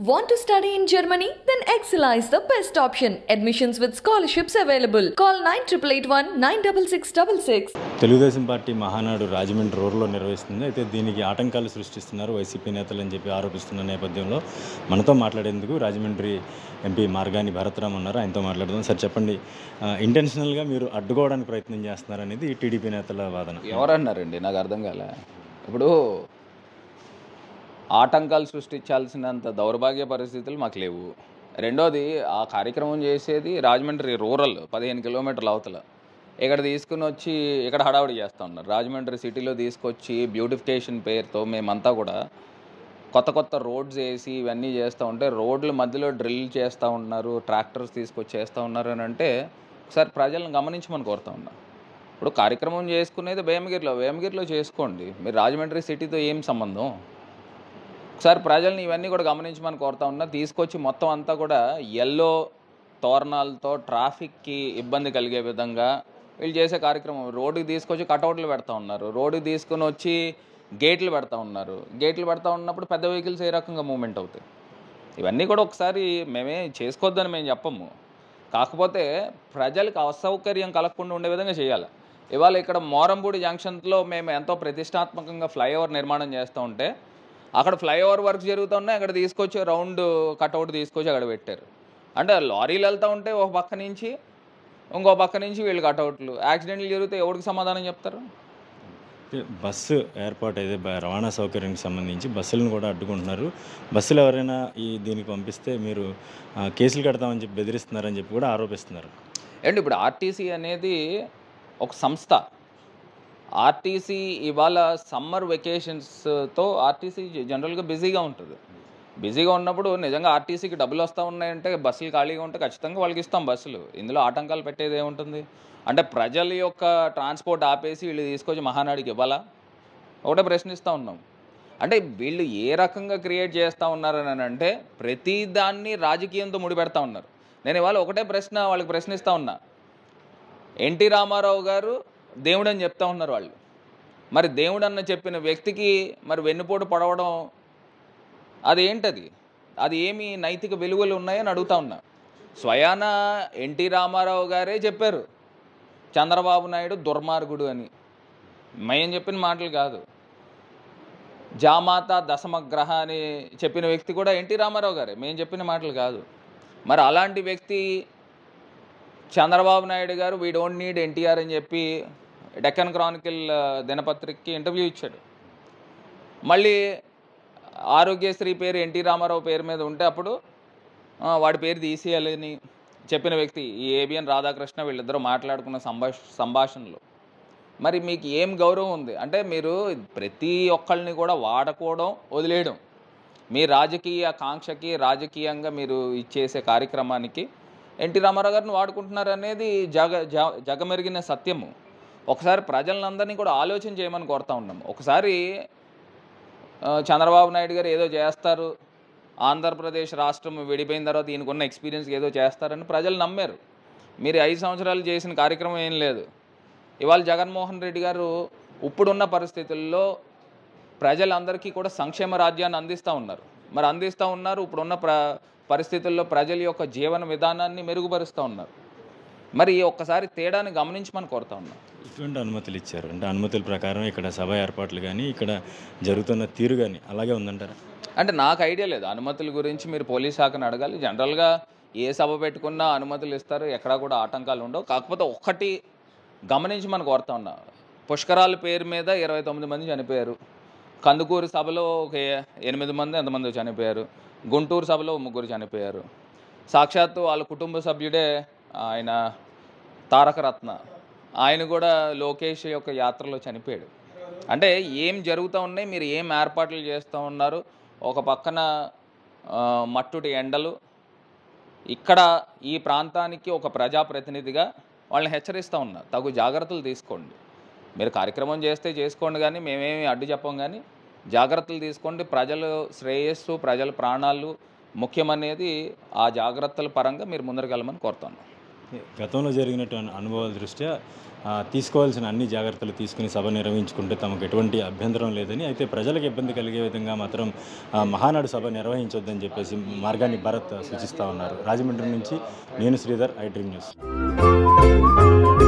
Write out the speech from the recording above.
Want to study in Germany? Then Excella is the best option. Admissions with scholarships available. Call 9881 96666. Telugu Desam party Mahanadu Rajahmundry రోడ్లో నిర్వహిస్తుంది అయితే దీనికి ఆటంకాలు సృష్టిస్తున్నారు వైసీపీ నేతలు అని చెప్పి ఆరోపిస్తున్న నేపథ్యంలో మనతో మాట్లాడేందుకు రాజమండ్రి ఎంపీ మార్గాని భరత్రామ్ ఉన్నారు ఆయనతో మాట్లాడదాం సార్ చెప్పండి ఆ, ఇంటెన్షనల్గా మీరు అడ్డుకోవడానికి ప్రయత్నం చేస్తున్నారనేది టీడీపీ నేతల వాదన ఎవరన్నారండి నాకు అర్థం కాలే ఇప్పుడు ఆటంకాలు సృష్టించాల్సినంత దౌర్భాగ్య పరిస్థితులు మాకు లేవు రెండోది ఆ కార్యక్రమం చేసేది రాజమండ్రి రూరల్ పదిహేను కిలోమీటర్ల అవతల ఇక్కడ తీసుకుని వచ్చి ఇక్కడ హడావుడి చేస్తూ ఉన్నారు రాజమండ్రి సిటీలో తీసుకొచ్చి బ్యూటిఫికేషన్ పేరుతో మేమంతా కూడా కొత్త కొత్త రోడ్స్ వేసి ఇవన్నీ చేస్తూ ఉంటే రోడ్ల మధ్యలో డ్రిల్ చేస్తూ ఉన్నారు ట్రాక్టర్స్ తీసుకొచ్చి చేస్తూ ఉన్నారు అని అంటే ఒకసారి ప్రజలను గమనించమని కోరుతా ఉన్నా ఇప్పుడు కార్యక్రమం చేసుకునేది వేమగిరిలో వేమగిరిలో చేసుకోండి మీరు రాజమండ్రి సిటీతో ఏం సంబంధం ఒకసారి ప్రజల్ని ఇవన్నీ కూడా గమనించమని కోరుతా ఉన్నా తీసుకొచ్చి మొత్తం అంతా కూడా ఎల్లో తోరణాలతో ట్రాఫిక్కి ఇబ్బంది కలిగే విధంగా వీళ్ళు చేసే కార్యక్రమం రోడ్డుకి తీసుకొచ్చి కటౌట్లు పెడతా ఉన్నారు రోడ్డుకి తీసుకొని వచ్చి గేట్లు పెడతా ఉన్నారు గేట్లు పెడతా ఉన్నప్పుడు పెద్ద వెహికల్స్ ఏ రకంగా మూవ్మెంట్ అవుతాయి ఇవన్నీ కూడా ఒకసారి మేమే చేసుకోవద్దని మేము చెప్పము కాకపోతే ప్రజలకు అసౌకర్యం కలగకుండా ఉండే విధంగా చేయాలి ఇవాళ ఇక్కడ మోరంపూడి జంక్షన్లో మేము ఎంతో ప్రతిష్టాత్మకంగా ఫ్లైఓవర్ నిర్మాణం చేస్తూ ఉంటే అక్కడ ఫ్లైఓవర్ వర్క్ జరుగుతున్నాయి అక్కడ తీసుకొచ్చి రౌండ్ కట్అవుట్ తీసుకొచ్చి అక్కడ పెట్టారు అంటే లారీలు వెళ్తూ ఉంటే ఒక పక్క నుంచి ఇంకో పక్క నుంచి వీళ్ళు కట్అవుట్లు యాక్సిడెంట్లు జరిగితే ఎవరికి సమాధానం చెప్తారు అయితే బస్సు ఏర్పాటు అయితే బ- రవాణా సౌకర్యానికి సంబంధించి బస్సులను కూడా అడ్డుకుంటున్నారు బస్సులు ఎవరైనా ఈ దీనికి పంపిస్తే మీరు ఆ, కేసులు కడతామని చెప్పి బెదిరిస్తున్నారని చెప్పి కూడా ఆరోపిస్తున్నారు అండ్ ఇప్పుడు ఆర్టీసీ అనేది ఒక సంస్థ ఆర్టీసీ ఇవాళ సమ్మర్ వెకేషన్స్తో ఆర్టీసీ జనరల్గా బిజీగా ఉంటుంది బిజీగా ఉన్నప్పుడు నిజంగా ఆర్టీసీకి డబ్బులు వస్తూ ఉన్నాయంటే బస్సులు ఖాళీగా ఉంటే ఖచ్చితంగా వాళ్ళకి ఇస్తాం బస్సులు ఇందులో ఆటంకాలు పెట్టేది ఏముంటుంది అంటే ప్రజల యొక్క ట్రాన్స్పోర్ట్ ఆపేసి వీళ్ళు తీసుకొచ్చి మహానాడికి ఇవ్వాలా ఒకటే ప్రశ్నిస్తూ ఉన్నాం అంటే వీళ్ళు ఏ రకంగా క్రియేట్ చేస్తూ ఉన్నారని అంటే ప్రతి దాన్ని రాజకీయంతో ముడిపెడతా ఉన్నారు నేను ఇవాళ ఒకటే ప్రశ్న వాళ్ళకి ప్రశ్నిస్తూ ఉన్నా ఎన్టీ రామారావు గారు దేవుడు అని చెప్తా ఉన్నారు వాళ్ళు మరి దేవుడు అన్న చెప్పిన వ్యక్తికి మరి వెన్నుపోటు పడవడం అది ఏంటది అది ఏమి నైతిక విలువలు ఉన్నాయని అడుగుతా ఉన్నా స్వయాన ఎన్టీ రామారావు గారే చెప్పారు చంద్రబాబు నాయుడు దుర్మార్గుడు అని మేము చెప్పిన మాటలు కాదు జామాత దశమగ్రహ అని చెప్పిన వ్యక్తి కూడా ఎన్టీ రామారావు గారే మేము చెప్పిన మాటలు కాదు మరి అలాంటి వ్యక్తి చంద్రబాబు నాయుడు గారు వీ డోంట్ నీడ్ ఎన్టీఆర్ అని చెప్పి డెక్కన్ క్రానికల్ దినపత్రికకి ఇంటర్వ్యూ ఇచ్చాడు మళ్ళీ ఆరోగ్యశ్రీ పేరు ఎన్టీ రామారావు పేరు మీద ఉంటే అప్పుడు ఆ, వాడి పేరు తీసేయాలని చెప్పిన వ్యక్తి ఈ ఏబిఎన్ రాధాకృష్ణ వీళ్ళిద్దరూ మాట్లాడుకున్న సంభాష సంభాషణలు మరి మీకు ఏం గౌరవం ఉంది అంటే మీరు ప్రతి ఒక్కళ్ళని కూడా వాడుకోవడం వదిలేయడం మీ రాజకీయ కాంక్షకి రాజకీయంగా మీరు ఇచ్చేసే కార్యక్రమానికి ఎన్టీ రామారావు గారిని వాడుకుంటున్నారు అనేది జగ జ- జగమెరిగిన సత్యము ఒకసారి ప్రజలందరినీ కూడా ఆలోచన చేయమని కోరుతా ఉన్నాం ఒకసారి ఆ, చంద్రబాబు నాయుడు గారు ఏదో చేస్తారు ఆంధ్రప్రదేశ్ రాష్ట్రం విడిపోయిన తర్వాత ఈయనకున్న ఎక్స్పీరియన్స్ ఏదో చేస్తారని ప్రజలు నమ్మారు మీరు ఐదు సంవత్సరాలు చేసిన కార్యక్రమం ఏం లేదు ఇవాళ జగన్మోహన్ రెడ్డి గారు ఇప్పుడున్న పరిస్థితుల్లో ప్రజలందరికీ కూడా సంక్షేమ రాజ్యాన్ని అందిస్తూ ఉన్నారు మరి అందిస్తూ ఉన్నారు ఇప్పుడున్న ప్ర పరిస్థితుల్లో ప్రజల యొక్క జీవన విధానాన్ని మెరుగుపరుస్తూ ఉన్నారు మరి ఒక్కసారి తేడాని గమనించమని కోరుతా ఉన్నాం ఇటువంటి అనుమతులు ఇచ్చారు అంటే అనుమతుల ప్రకారం ఇక్కడ సభ ఏర్పాట్లు కానీ ఇక్కడ జరుగుతున్న తీరు కానీ అలాగే ఉందంటారా అంటే నాకు ఐడియా లేదు అనుమతుల గురించి మీరు పోలీస్ శాఖను అడగాలి జనరల్గా ఏ సభ పెట్టుకున్నా అనుమతులు ఇస్తారు ఎక్కడా కూడా ఆటంకాలు ఉండవు కాకపోతే ఒక్కటి గమనించి మనకు కోరుతా ఉన్నా పుష్కరాల పేరు మీద ఇరవై తొమ్మిది మంది చనిపోయారు కందుకూరు సభలో ఒక ఏ- ఎనిమిది మంది ఎంతమంది చనిపోయారు గుంటూరు సభలో ముగ్గురు చనిపోయారు సాక్షాత్తు వాళ్ళ కుటుంబ సభ్యుడే ఆయన తారక రత్న ఆయన కూడా లోకేష్ యొక్క యాత్రలో చనిపోయాడు అంటే ఏం జరుగుతూ ఉన్నాయి మీరు ఏం ఏర్పాట్లు చేస్తూ ఉన్నారు ఒక పక్కన ఆ, మట్టుటి ఎండలు ఇక్కడ ఈ ప్రాంతానికి ఒక ప్రజాప్రతినిధిగా వాళ్ళని హెచ్చరిస్తూ ఉన్నా తగు జాగ్రత్తలు తీసుకోండి మీరు కార్యక్రమం చేస్తే చేసుకోండి కానీ మేమేమి అడ్డు చెప్పం కానీ జాగ్రత్తలు తీసుకోండి ప్రజలు శ్రేయస్సు ప్రజల ప్రాణాలు ముఖ్యమనేది ఆ జాగ్రత్తల పరంగా మీరు ముందరకెళ్ళమని కోరుతున్నాను గతంలో జరిగినటువంటి అనుభవాల దృష్ట్యా ఆ, తీసుకోవాల్సిన అన్ని జాగ్రత్తలు తీసుకుని సభ నిర్వహించుకుంటే తమకు ఎటువంటి అభ్యంతరం లేదని అయితే ప్రజలకు ఇబ్బంది కలిగే విధంగా మాత్రం ఆ, మహానాడు సభ నిర్వహించొద్దని చెప్పేసి మార్గాన్ని భరత్ సూచిస్తూ ఉన్నారు రాజమండ్రి నుంచి నేను శ్రీధర్ ఐ డ్రీమ్ న్యూస్